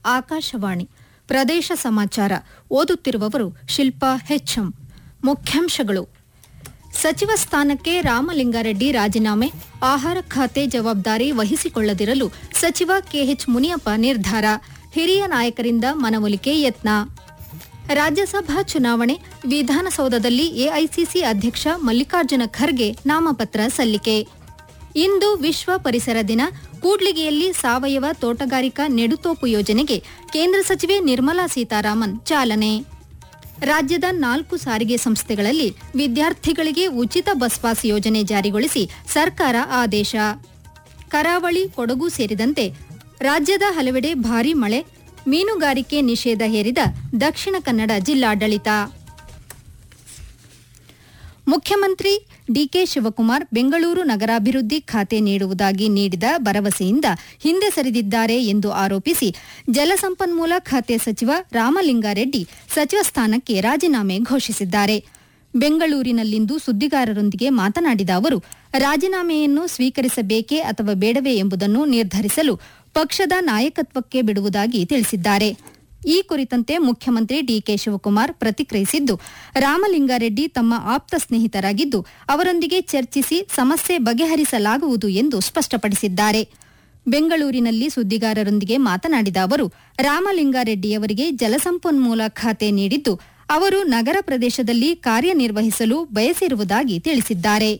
ಆಕಾಶವಾಣಿ ಪ್ರದೇಶ ಸಮಾಚಾರ ಓದುತ್ತಿರುವವರು ಶಿಲ್ಪಾ ಹೆಚ್ಎಂ ಮುಖ್ಯಾಂಶಗಳು ಸಚಿವ ಸ್ಥಾನಕ್ಕೆ ರಾಮಲಿಂಗಾರೆಡ್ಡಿ ರಾಜೀನಾಮೆ ಆಹಾರ ಖಾತೆ ಜವಾಬ್ದಾರಿ ವಹಿಸಿಕೊಳ್ಳದಿರಲು ಸಚಿವ ಕೆಎಚ್ ಮುನಿಯಪ್ಪ ನಿರ್ಧಾರ ಹಿರಿಯ ನಾಯಕರಿಂದ ಮನವೊಲಿಕೆ ಯತ್ನ ರಾಜ್ಯಸಭಾ ಚುನಾವಣೆ ವಿಧಾನಸೌಧದಲ್ಲಿ ಎಐಸಿಸಿ ಅಧ್ಯಕ್ಷ ಮಲ್ಲಿಕಾರ್ಜುನ ಖರ್ಗೆ ನಾಮಪತ್ರ ಸಲ್ಲಿಕೆ ಇಂದು ವಿಶ್ವ ಪರಿಸರ ದಿನ ಕೂಡ್ಲಿಗಿಯಲ್ಲಿ ಸಾವಯವ ತೋಟಗಾರಿಕಾ ನೆಡುತೋಪು ಯೋಜನೆಗೆ ಕೇಂದ್ರ ಸಚಿವೆ ನಿರ್ಮಲಾ ಸೀತಾರಾಮನ್ ಚಾಲನೆ ರಾಜ್ಯದ ನಾಲ್ಕು ಸಾರಿಗೆ ಸಂಸ್ಥೆಗಳಲ್ಲಿ ವಿದ್ಯಾರ್ಥಿಗಳಿಗೆ ಉಚಿತ ಬಸ್ ಪಾಸ್ ಯೋಜನೆ ಜಾರಿಗೊಳಿಸಿ ಸರ್ಕಾರ ಆದೇಶ ಕರಾವಳಿ ಕೊಡಗು ಸೇರಿದಂತೆ ರಾಜ್ಯದ ಹಲವೆಡೆ ಭಾರೀ ಮಳೆ ಮೀನುಗಾರಿಕೆ ನಿಷೇಧ ಹೇರಿದ ದಕ್ಷಿಣ ಕನ್ನಡ ಜಿಲ್ಲಾಡಳಿತ ಮುಖ್ಯಮಂತ್ರಿ ಡಿಕೆ ಶಿವಕುಮಾರ್ ಬೆಂಗಳೂರು ನಗರಾಭಿವೃದ್ಧಿ ಖಾತೆ ನೀಡುವುದಾಗಿ ನೀಡಿದ ಭರವಸೆಯಿಂದ ಹಿಂದೆ ಸರಿದಿದ್ದಾರೆ ಎಂದು ಆರೋಪಿಸಿ ಜಲಸಂಪನ್ಮೂಲ ಖಾತೆ ಸಚಿವ ರಾಮಲಿಂಗಾರೆಡ್ಡಿ ಸಚಿವ ಸ್ಥಾನಕ್ಕೆ ರಾಜೀನಾಮೆ ಘೋಷಿಸಿದ್ದಾರೆ ಬೆಂಗಳೂರಿನಲ್ಲಿಂದು ಸುದ್ದಿಗಾರರೊಂದಿಗೆ ಮಾತನಾಡಿದ ಅವರು ರಾಜೀನಾಮೆಯನ್ನು ಸ್ವೀಕರಿಸಬೇಕೇ ಅಥವಾ ಬೇಡವೇ ಎಂಬುದನ್ನು ನಿರ್ಧರಿಸಲು ಪಕ್ಷದ ನಾಯಕತ್ವಕ್ಕೆ ಬಿಡುವುದಾಗಿ ತಿಳಿಸಿದ್ದಾರೆ ಈ ಕುರಿತಂತೆ ಮುಖ್ಯಮಂತ್ರಿ ಡಿಕೆ ಶಿವಕುಮಾರ್ ಪ್ರತಿಕ್ರಿಯಿಸಿದ್ದು ರಾಮಲಿಂಗಾರೆಡ್ಡಿ ತಮ್ಮ ಆಪ್ತ ಸ್ನೇಹಿತರಾಗಿದ್ದು ಅವರೊಂದಿಗೆ ಚರ್ಚಿಸಿ ಸಮಸ್ಯೆ ಬಗೆಹರಿಸಲಾಗುವುದು ಎಂದು ಸ್ಪಷ್ಟಪಡಿಸಿದ್ದಾರೆ ಬೆಂಗಳೂರಿನಲ್ಲಿ ಸುದ್ದಿಗಾರರೊಂದಿಗೆ ಮಾತನಾಡಿದ ಅವರು ರಾಮಲಿಂಗಾರೆಡ್ಡಿಯವರಿಗೆ ಜಲಸಂಪನ್ಮೂಲ ಖಾತೆ ನೀಡಿದ್ದು ಅವರು ನಗರ ಪ್ರದೇಶದಲ್ಲಿ ಕಾರ್ಯನಿರ್ವಹಿಸಲು ಬಯಸಿರುವುದಾಗಿ ತಿಳಿಸಿದ್ದಾರೆ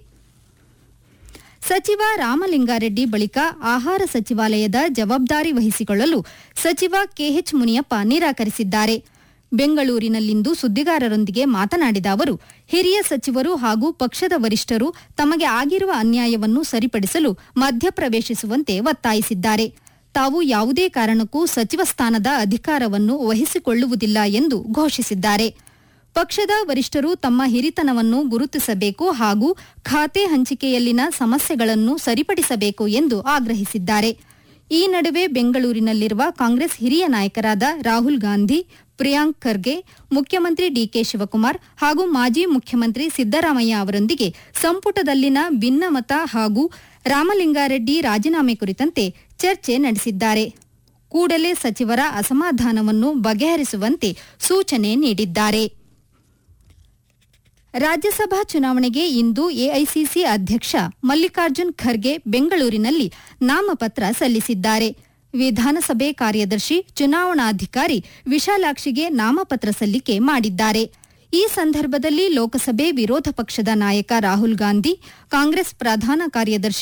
ಸಚಿವ ರಾಮಲಿಂಗಾರೆಡ್ಡಿ ಬಳಿಕ ಆಹಾರ ಸಚಿವಾಲಯದ ಜವಾಬ್ದಾರಿ ವಹಿಸಿಕೊಳ್ಳಲು ಸಚಿವ ಕೆಎಚ್ ಮುನಿಯಪ್ಪ ನಿರಾಕರಿಸಿದ್ದಾರೆ ಬೆಂಗಳೂರಿನಲ್ಲಿಂದು ಸುದ್ದಿಗಾರರೊಂದಿಗೆ ಮಾತನಾಡಿದ ಅವರು ಹಿರಿಯ ಸಚಿವರು ಹಾಗೂ ಪಕ್ಷದ ವರಿಷ್ಠರು ತಮಗೆ ಆಗಿರುವ ಅನ್ಯಾಯವನ್ನು ಸರಿಪಡಿಸಲು ಮಧ್ಯಪ್ರವೇಶಿಸುವಂತೆ ಒತ್ತಾಯಿಸಿದ್ದಾರೆ ತಾವು ಯಾವುದೇ ಕಾರಣಕ್ಕೂ ಸಚಿವ ಸ್ಥಾನದ ಅಧಿಕಾರವನ್ನು ವಹಿಸಿಕೊಳ್ಳುವುದಿಲ್ಲ ಎಂದು ಘೋಷಿಸಿದ್ದಾರೆ ಪಕ್ಷದ ವರಿಷ್ಠರು ತಮ್ಮ ಹಿರಿತನವನ್ನು ಗುರುತಿಸಬೇಕು ಹಾಗೂ ಖಾತೆ ಹಂಚಿಕೆಯಲ್ಲಿನ ಸಮಸ್ಯೆಗಳನ್ನು ಸರಿಪಡಿಸಬೇಕು ಎಂದು ಆಗ್ರಹಿಸಿದ್ದಾರೆ ಈ ನಡುವೆ ಬೆಂಗಳೂರಿನಲ್ಲಿರುವ ಕಾಂಗ್ರೆಸ್ ಹಿರಿಯ ನಾಯಕರಾದ ರಾಹುಲ್ ಗಾಂಧಿ ಪ್ರಿಯಾಂಕ್ ಖರ್ಗೆ ಮುಖ್ಯಮಂತ್ರಿ ಡಿಕೆ ಶಿವಕುಮಾರ್ ಹಾಗೂ ಮಾಜಿ ಮುಖ್ಯಮಂತ್ರಿ ಸಿದ್ದರಾಮಯ್ಯ ಅವರೊಂದಿಗೆ ಸಂಪುಟದಲ್ಲಿನ ಭಿನ್ನಮತ ಹಾಗೂ ರಾಮಲಿಂಗಾರೆಡ್ಡಿ ರಾಜೀನಾಮೆ ಕುರಿತಂತೆ ಚರ್ಚೆ ನಡೆಸಿದ್ದಾರೆ ಕೂಡಲೇ ಸಚಿವರ ಅಸಮಾಧಾನವನ್ನು ಬಗೆಹರಿಸುವಂತೆ ಸೂಚನೆ ನೀಡಿದ್ದಾರೆ ರಾಜ್ಯಸಭಾ ಚುನಾವಣೆಗೆ ಇಂದು ಎಐಸಿಸಿ ಅಧ್ಯಕ್ಷ ಮಲ್ಲಿಕಾರ್ಜುನ್ ಖರ್ಗೆ ಬೆಂಗಳೂರಿನಲ್ಲಿ ನಾಮಪತ್ರ ಸಲ್ಲಿಸಿದ್ದಾರೆ ವಿಧಾನಸಭೆ ಕಾರ್ಯದರ್ಶಿ ಚುನಾವಣಾಧಿಕಾರಿ ವಿಶಾಲಾಕ್ಷಿಗೆ ನಾಮಪತ್ರ ಸಲ್ಲಿಕೆ ಮಾಡಿದ್ದಾರೆ ಈ ಸಂದರ್ಭದಲ್ಲಿ ಲೋಕಸಭೆ ವಿರೋಧ ಪಕ್ಷದ ನಾಯಕ ರಾಹುಲ್ ಗಾಂಧಿ ಕಾಂಗ್ರೆಸ್ ಪ್ರಧಾನ ಕಾರ್ಯದರ್ಶಿ